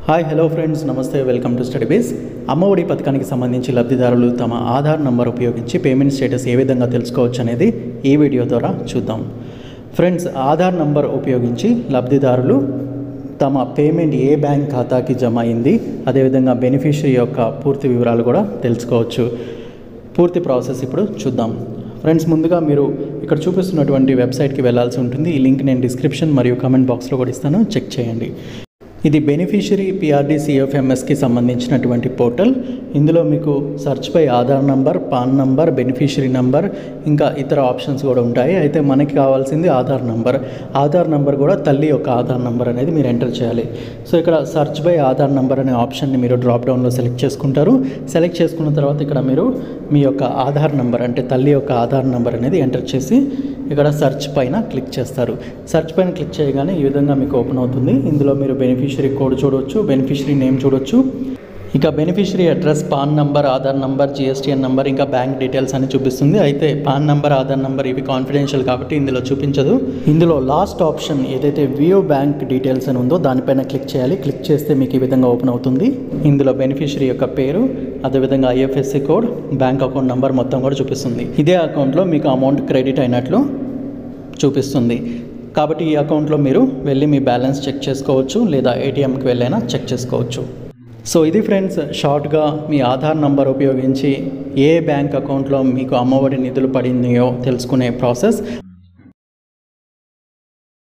hi hello friends నమస్తే welcome to study base Ammavodi పథకానికి సంబంధించి లబ్ధిదారులు తమ ఆధార్ నంబర్ ఉపయోగించి పేమెంట్ స్టేటస్ ఏ విధంగా తెలుసుకోవచ్చు అనేది ఈ వీడియో ద్వారా చూద్దాం ఫ్రెండ్స్ ఆధార్ నంబర్ ఉపయోగించి లబ్ధిదారులు తమ పేమెంట్ ఏ బ్యాంక్ ఖాతాకి జమ అయింది అదేవిధంగా బెనిఫిషరీ యొక్క పూర్తి వివరాలు కూడా తెలుసుకోవచ్చు పూర్తి ప్రాసెస్ ఇప్పుడు చూద్దాం ఫ్రెండ్స్ ముందుగా మీరు ఇక్కడ చూపిస్తున్నటువంటి వెబ్సైట్కి వెళ్ళాల్సి ఉంటుంది ఈ లింక్ నేను డిస్క్రిప్షన్ మరియు కమెంట్ బాక్స్లో కూడా ఇస్తాను చెక్ చేయండి ఇది బెనిఫిషరీ పిఆర్డి సిఎఫ్ఎంఎస్కి సంబంధించినటువంటి పోర్టల్ ఇందులో మీకు సెర్చ్ పై Aadhaar number PAN number beneficiary number ఇంకా ఇతర ఆప్షన్స్ కూడా ఉంటాయి అయితే మనకి కావాల్సింది ఆధార్ నంబర్ ఆధార్ నంబర్ కూడా తల్లి యొక్క ఆధార్ నంబర్ అనేది మీరు ఎంటర్ చేయాలి సో ఇక్కడ సెర్చ్ బై ఆధార్ నంబర్ అనే ఆప్షన్ని మీరు డ్రాప్ డౌన్లో సెలెక్ట్ చేసుకుంటారు సెలెక్ట్ చేసుకున్న తర్వాత ఇక్కడ మీరు మీ యొక్క ఆధార్ నంబర్ అంటే తల్లి యొక్క ఆధార్ నంబర్ అనేది ఎంటర్ చేసి ఇక్కడ సెర్చ్ పైన క్లిక్ చేస్తారు సెర్చ్ పైన క్లిక్ చేయగానే ఈ విధంగా మీకు ఓపెన్ అవుతుంది ఇందులో మీరు బెనిఫిషరీ కోడ్ చూడవచ్చు బెనిఫిషరీ నేమ్ చూడొచ్చు ఇక beneficiary address PAN number Aadhaar number GSTN number ఇంకా బ్యాంక్ డీటెయిల్స్ అని చూపిస్తుంది అయితే పాన్ నంబర్ ఆధార్ నంబర్ ఇవి కాన్ఫిడెన్షియల్ కాబట్టి ఇందులో చూపించదు ఇందులో లాస్ట్ ఆప్షన్ ఏదైతే వ్యూ బ్యాంక్ డీటెయిల్స్ అని ఉందో దానిపైన క్లిక్ చేయాలి క్లిక్ చేస్తే మీకు ఈ విధంగా ఓపెన్ అవుతుంది ఇందులో బెనిఫిషరీ యొక్క పేరు అదేవిధంగా IFSC code bank account number మొత్తం కూడా చూపిస్తుంది ఇదే అకౌంట్లో మీకు అమౌంట్ క్రెడిట్ అయినట్లు చూపిస్తుంది కాబట్టి ఈ అకౌంట్లో మీరు వెళ్ళి మీ బ్యాలెన్స్ చెక్ చేసుకోవచ్చు లేదా ఏటీఎంకి వెళ్ళైనా చెక్ చేసుకోవచ్చు సో ఇది ఫ్రెండ్స్ షార్ట్గా మీ ఆధార్ నంబర్ ఉపయోగించి ఏ బ్యాంక్ అకౌంట్లో మీకు అమ్మఒడి నిధులు పడినాయో తెలుసుకునే ప్రాసెస్